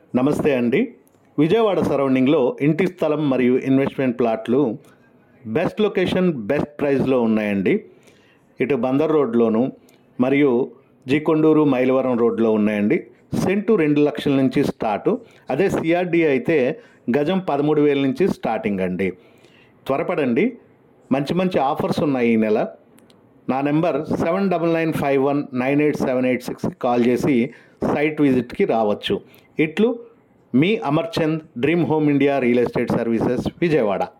నమస్తే అండి విజయవాడ సరౌండింగ్లో ఇంటి స్థలం మరియు ఇన్వెస్ట్మెంట్ ప్లాట్లు బెస్ట్ లొకేషన్ బెస్ట్ ప్రైస్లో ఉన్నాయండి ఇటు బందర్ రోడ్లోను మరియు జీకొండూరు మైలవరం రోడ్లో ఉన్నాయండి సెంటు రెండు లక్షల నుంచి స్టార్టు అదే సిఆర్డి అయితే గజం పదమూడు వేల నుంచి స్టార్టింగ్ అండి త్వరపడండి మంచి మంచి ఆఫర్స్ ఉన్నాయి ఈ నెల నా number seven double nine five one nine eight seven eight సిక్స్కి కాల్ చేసి సైట్ విజిట్కి రావచ్చు ఇట్లు మీ Amarchand dream home India real estate services Vijayawada